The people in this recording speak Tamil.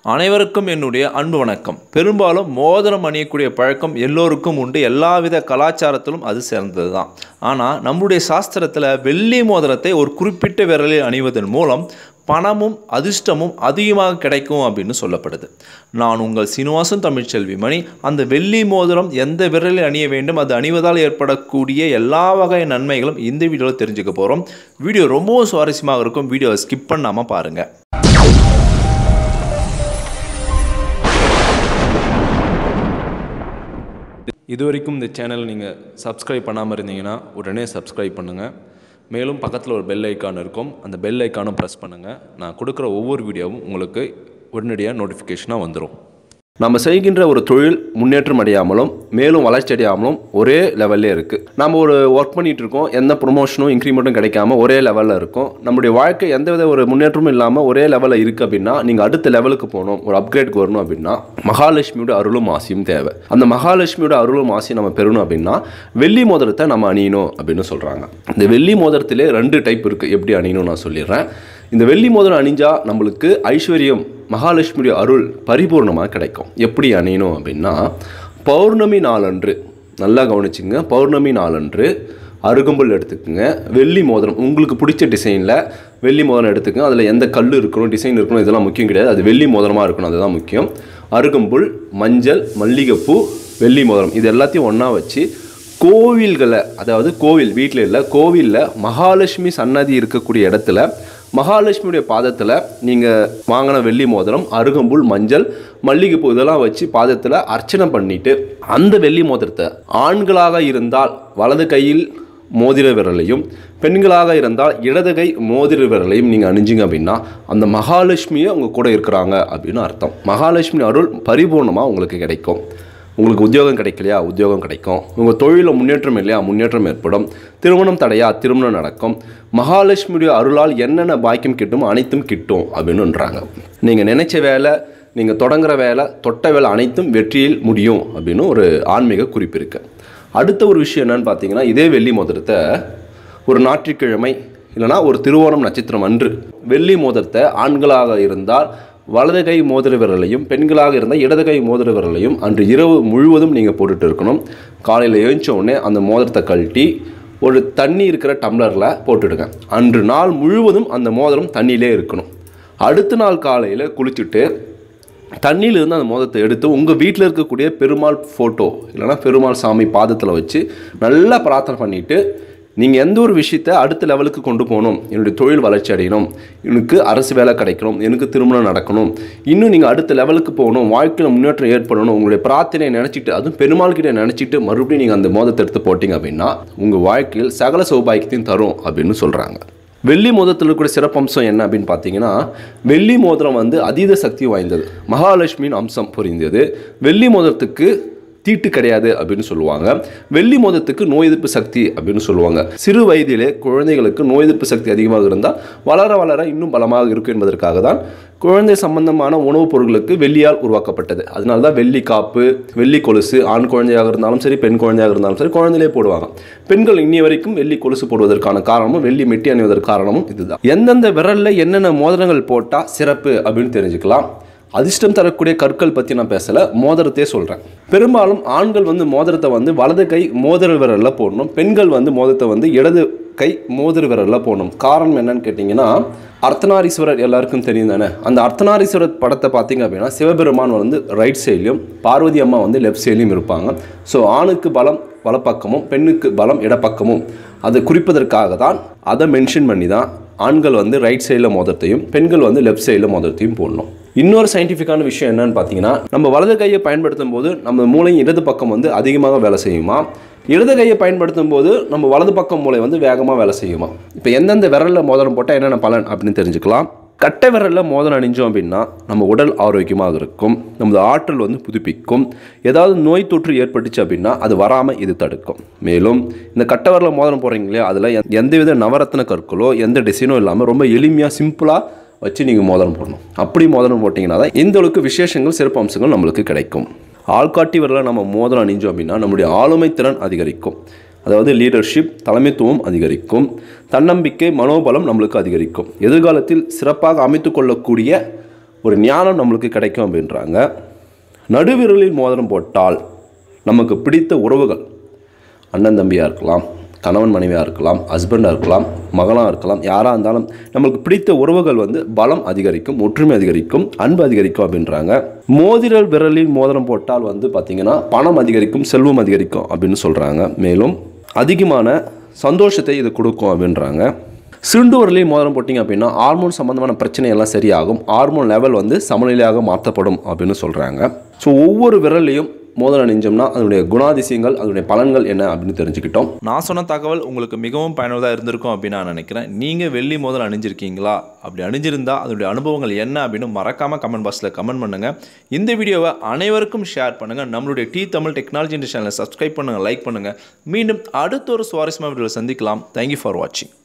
அனைவருக்கும் என்னுடைய அன்பு வணக்கம் பெரும்பாலும் மோதிரம் அணியக்கூடிய பழக்கம் எல்லோருக்கும் உண்டு எல்லாவித கலாச்சாரத்திலும் அது சேர்ந்தது தான் ஆனால் நம்முடைய சாஸ்திரத்தில் வெள்ளி மோதிரத்தை ஒரு குறிப்பிட்ட விரலில் அணிவதன் மூலம் பணமும் அதிர்ஷ்டமும் அதிகமாக கிடைக்கும் அப்படின்னு சொல்லப்படுது நான் உங்கள் சீனிவாசன் தமிழ்ச்செல்வி மணி அந்த வெள்ளி மோதிரம் எந்த விரலில் அணிய வேண்டும் அது அணிவதால் ஏற்படக்கூடிய எல்லா வகை நன்மைகளும் இந்த வீடியோவில் தெரிஞ்சுக்க போகிறோம் வீடியோ ரொம்பவும் சுவாரஸ்யமாக இருக்கும் வீடியோவை ஸ்கிப் பண்ணாமல் பாருங்கள் இது வரைக்கும் இந்த சேனல் நீங்கள் சப்ஸ்கிரைப் பண்ணாமல் இருந்தீங்கன்னா உடனே சப்ஸ்கிரைப் பண்ணுங்கள் மேலும் பக்கத்தில் ஒரு பெல் ஐக்கான் இருக்கும் அந்த பெல் ஐக்கானும் ப்ரெஸ் பண்ணுங்கள் நான் கொடுக்குற ஒவ்வொரு வீடியோவும் உங்களுக்கு உடனடியாக நோட்டிஃபிகேஷனாக வந்துடும் நம்ம செய்கின்ற ஒரு தொழில் முன்னேற்றம் அடையாமலும் மேலும் வளர்ச்சி அடையாமலும் ஒரே லெவல்லே இருக்குது நம்ம ஒரு ஒர்க் பண்ணிகிட்டு இருக்கோம் எந்த ப்ரொமோஷனும் இன்க்ரிமெண்ட்டும் கிடைக்காம ஒரே லெவலில் இருக்கும் நம்முடைய வாழ்க்கை எந்த வித ஒரு முன்னேற்றமும் இல்லாமல் ஒரே லெவலில் இருக்குது அப்படின்னா நீங்கள் அடுத்த லெவலுக்கு போகணும் ஒரு அப்கிரேட்க்கு வரணும் அப்படின்னா மகாலட்சுமியோட அருளும் ஆசையும் தேவை அந்த மகாலட்சுமியோட அருளும் ஆசையும் நம்ம பெறணும் அப்படின்னா வெள்ளி மோதிரத்தை நம்ம அணியணும் அப்படின்னு சொல்கிறாங்க இந்த வெள்ளி மோதிரத்திலே ரெண்டு டைப் இருக்குது எப்படி அணியணும் நான் சொல்லிடுறேன் இந்த வெள்ளி மோதிரம் அணிஞ்சா நம்மளுக்கு ஐஸ்வர்யம் மகாலட்சுமியுடைய அருள் பரிபூர்ணமாக கிடைக்கும் எப்படி அணியணும் அப்படின்னா பௌர்ணமி நாளன்று நல்லா கவனிச்சுங்க பௌர்ணமி நாளன்று அருகம்புல் எடுத்துக்கோங்க வெள்ளி மோதிரம் உங்களுக்கு பிடிச்ச டிசைனில் வெள்ளி மோதிரம் எடுத்துக்கங்க அதில் எந்த கல் இருக்கணும் டிசைன் இருக்கணும் இதெல்லாம் முக்கியம் கிடையாது அது வெள்ளி மோதிரமாக இருக்கணும் அதுதான் முக்கியம் அருகம்புல் மஞ்சள் மல்லிகைப்பூ வெள்ளி மோதிரம் இது எல்லாத்தையும் ஒன்றா வச்சு கோவில்களை அதாவது கோவில் வீட்டில் இல்லை கோவிலில் மகாலட்சுமி சன்னதி இருக்கக்கூடிய இடத்துல மகாலட்சுமியுடைய பாதத்தில் நீங்கள் வாங்கின வெள்ளி மோதிரம் அருகம்புல் மஞ்சள் மல்லிகைப்பூ இதெல்லாம் வச்சு பாதத்தில் அர்ச்சனை பண்ணிட்டு அந்த வெள்ளி மோதிரத்தை ஆண்களாக இருந்தால் வலது கையில் மோதிர விரலையும் பெண்களாக இருந்தால் இடது கை மோதிர விரலையும் நீங்கள் அணிஞ்சிங்க அப்படின்னா அந்த மகாலட்சுமியை உங்கள் கூட இருக்கிறாங்க அப்படின்னு அர்த்தம் மகாலட்சுமி அருள் பரிபூர்ணமாக உங்களுக்கு கிடைக்கும் உங்களுக்கு உத்தியோகம் கிடைக்கலையா உத்தியோகம் கிடைக்கும் உங்கள் தொழிலில் முன்னேற்றம் இல்லையா முன்னேற்றம் ஏற்படும் திருமணம் தடையா திருமணம் நடக்கும் மகாலட்சுமியுடைய அருளால் என்னென்ன பாக்கியம் கிட்டும் அனைத்தும் கிட்டும் அப்படின்னுன்றாங்க நீங்கள் நினைச்ச வேலை நீங்கள் தொடங்குற வேலை தொட்ட வேலை அனைத்தும் வெற்றியில் முடியும் அப்படின்னு ஒரு ஆன்மீக குறிப்பு இருக்கு அடுத்த ஒரு விஷயம் என்னன்னு பார்த்தீங்கன்னா இதே வெள்ளி மோதிரத்தை ஒரு ஞாயிற்றுக்கிழமை இல்லைனா ஒரு திருவோணம் நட்சத்திரம் அன்று வெள்ளி மோதிரத்தை ஆண்களாக இருந்தால் வலது கை மோதிர விரலையும் பெண்களாக இருந்தால் இடது கை மோதிர விரலையும் அன்று இரவு முழுவதும் நீங்கள் போட்டுட்டு இருக்கணும் காலையில் எழுந்த உடனே அந்த மோதிரத்தை கழட்டி ஒரு தண்ணி இருக்கிற டம்ளரில் போட்டுடுங்க அன்று நாள் முழுவதும் அந்த மோதிரம் தண்ணியிலே இருக்கணும் அடுத்த நாள் காலையில் குளிச்சுட்டு தண்ணியிலிருந்து அந்த மோதத்தை எடுத்து உங்கள் வீட்டில் இருக்கக்கூடிய பெருமாள் ஃபோட்டோ இல்லைனா பெருமாள் சாமி பாதத்தில் வச்சு நல்லா பிரார்த்தனை பண்ணிவிட்டு நீங்கள் எந்த ஒரு விஷயத்தை அடுத்த லெவலுக்கு கொண்டு போகணும் என்னுடைய தொழில் வளர்ச்சி அடையணும் எனக்கு அரசு வேலை கிடைக்கணும் எனக்கு திருமணம் நடக்கணும் இன்னும் நீங்கள் அடுத்த லெவலுக்கு போகணும் வாழ்க்கையில் முன்னேற்றம் ஏற்படணும் உங்களுடைய பிரார்த்தனையை நினச்சிட்டு அதுவும் பெருமாள் கிட்ட நினச்சிட்டு மறுபடியும் நீங்கள் அந்த மோதத்தை எடுத்து போட்டிங்க அப்படின்னா உங்கள் வாழ்க்கையில் சகல சௌபாக்கியத்தையும் தரும் அப்படின்னு சொல்கிறாங்க வெள்ளி மோதிரத்தில் இருக்கக்கூடிய சிறப்பம்சம் என்ன அப்படின்னு பார்த்தீங்கன்னா வெள்ளி மோதிரம் வந்து அதீத சக்தி வாய்ந்தது மகாலட்சுமியின் அம்சம் புரிந்தது வெள்ளி மோதிரத்துக்கு தீட்டு கிடையாது அப்படின்னு சொல்லுவாங்க வெள்ளி மோதத்துக்கு நோய் எதிர்ப்பு சக்தி அப்படின்னு சொல்லுவாங்க சிறு வயதிலே குழந்தைகளுக்கு நோய் எதிர்ப்பு சக்தி அதிகமாக இருந்தால் வளர வளர இன்னும் பலமாக இருக்கும் என்பதற்காக தான் குழந்தை சம்பந்தமான உணவுப் பொருட்களுக்கு வெள்ளியால் உருவாக்கப்பட்டது அதனால தான் வெள்ளி காப்பு வெள்ளி கொலுசு ஆண் குழந்தையாக இருந்தாலும் சரி பெண் குழந்தையாக இருந்தாலும் சரி குழந்தையிலே போடுவாங்க பெண்கள் இன்னி வரைக்கும் வெள்ளி கொலுசு போடுவதற்கான காரணமும் வெள்ளி மெட்டி அணிவதற்கு காரணமும் இதுதான் எந்தெந்த விரலில் என்னென்ன மோதிரங்கள் போட்டால் சிறப்பு அப்படின்னு தெரிஞ்சுக்கலாம் அதிர்ஷ்டம் தரக்கூடிய கற்கள் பற்றி நான் பேசலை மோதிரத்தையே சொல்கிறேன் பெரும்பாலும் ஆண்கள் வந்து மோதிரத்தை வந்து வலது கை மோதிர விரலில் போடணும் பெண்கள் வந்து மோதிரத்தை வந்து இடது கை மோதிர விரலில் போடணும் காரணம் என்னன்னு கேட்டிங்கன்னா அர்த்தநாரீஸ்வரர் எல்லாருக்கும் தெரியும் தானே அந்த அர்த்தநாரீஸ்வரர் படத்தை பார்த்தீங்க அப்படின்னா சிவபெருமான் வந்து ரைட் சைட்லையும் பார்வதி அம்மா வந்து லெஃப்ட் சைட்லையும் இருப்பாங்க ஸோ ஆணுக்கு பலம் வலப்பக்கமும் பெண்ணுக்கு பலம் இடப்பக்கமும் அதை குறிப்பதற்காக தான் அதை மென்ஷன் பண்ணி தான் ஆண்கள் வந்து ரைட் சைடில் மோதிரத்தையும் பெண்கள் வந்து லெஃப்ட் சைடில் மோதிரத்தையும் போடணும் இன்னொரு சயின்டிஃபிக்கான விஷயம் என்னன்னு பார்த்தீங்கன்னா நம்ம வலது கையை பயன்படுத்தும் போது நம்ம மூளையின் இடது பக்கம் வந்து அதிகமாக வேலை செய்யுமா இடது கையை பயன்படுத்தும் போது நம்ம வலது பக்கம் மூளை வந்து வேகமாக வேலை செய்யுமா இப்போ எந்தெந்த விரலில் மோதிரம் போட்டால் என்னென்ன பலன் அப்படின்னு தெரிஞ்சுக்கலாம் கட்டை விரலில் மோதிரம் அணிஞ்சோம் அப்படின்னா நம்ம உடல் ஆரோக்கியமாக இருக்கும் நமது ஆற்றல் வந்து புதுப்பிக்கும் ஏதாவது நோய் தொற்று ஏற்பட்டுச்சு அப்படின்னா அது வராமல் இது தடுக்கும் மேலும் இந்த கட்டை விரலில் மோதிரம் போடுறீங்க இல்லையா அதில் எந்தவித நவரத்ன கற்களோ எந்த டிசைனும் இல்லாமல் ரொம்ப எளிமையாக சிம்பிளாக வச்சு நீங்கள் மோதிரம் போடணும் அப்படி மோதிரம் போட்டிங்கன்னா தான் இந்த அளவுக்கு விசேஷங்கள் சிறப்பு அம்சங்கள் நம்மளுக்கு கிடைக்கும் ஆள்காட்டி விரலை நம்ம மோதிரம் அணிஞ்சோம் அப்படின்னா நம்முடைய ஆளுமை திறன் அதிகரிக்கும் அதாவது லீடர்ஷிப் தலைமைத்துவம் அதிகரிக்கும் தன்னம்பிக்கை மனோபலம் நம்மளுக்கு அதிகரிக்கும் எதிர்காலத்தில் சிறப்பாக அமைத்து கொள்ளக்கூடிய ஒரு ஞானம் நம்மளுக்கு கிடைக்கும் அப்படின்றாங்க நடுவிரலில் மோதிரம் போட்டால் நமக்கு பிடித்த உறவுகள் அண்ணன் தம்பியாக இருக்கலாம் கணவன் மனைவியாக இருக்கலாம் ஹஸ்பண்டாக இருக்கலாம் மகளாக இருக்கலாம் யாராக இருந்தாலும் நம்மளுக்கு பிடித்த உறவுகள் வந்து பலம் அதிகரிக்கும் ஒற்றுமை அதிகரிக்கும் அன்பு அதிகரிக்கும் அப்படின்றாங்க மோதிரல் விரலில் மோதிரம் போட்டால் வந்து பார்த்திங்கன்னா பணம் அதிகரிக்கும் செல்வம் அதிகரிக்கும் அப்படின்னு சொல்கிறாங்க மேலும் அதிகமான சந்தோஷத்தை இது கொடுக்கும் அப்படின்றாங்க சிண்டு விரலையும் மோதிரம் போட்டிங்க அப்படின்னா ஹார்மோன் சம்மந்தமான பிரச்சனை எல்லாம் சரியாகும் ஹார்மோன் லெவல் வந்து சமநிலையாக மாற்றப்படும் அப்படின்னு சொல்கிறாங்க ஸோ ஒவ்வொரு விரல்லையும் மோதிரம் அணிஞ்சோம்னா அதனுடைய குணாதிசயங்கள் அதனுடைய பலன்கள் என்ன அப்படின்னு தெரிஞ்சுக்கிட்டோம் நான் சொன்ன தகவல் உங்களுக்கு மிகவும் பயனுள்ளதாக இருந்திருக்கும் அப்படின்னு நான் நினைக்கிறேன் நீங்கள் வெள்ளி மோதிரம் அணிஞ்சிருக்கீங்களா அப்படி அணிஞ்சிருந்தா அதனுடைய அனுபவங்கள் என்ன அப்படின்னு மறக்காமல் கமெண்ட் பாக்ஸில் கமெண்ட் பண்ணுங்கள் இந்த வீடியோவை அனைவருக்கும் ஷேர் பண்ணுங்கள் நம்மளுடைய டி தமிழ் டெக்னாலஜி சேனலை சப்ஸ்கிரைப் பண்ணுங்கள் லைக் பண்ணுங்கள் மீண்டும் அடுத்த ஒரு சுவாரஸ்யமான வீடியோவில் சந்திக்கலாம் தேங்க்யூ ஃபார் வாட்சிங்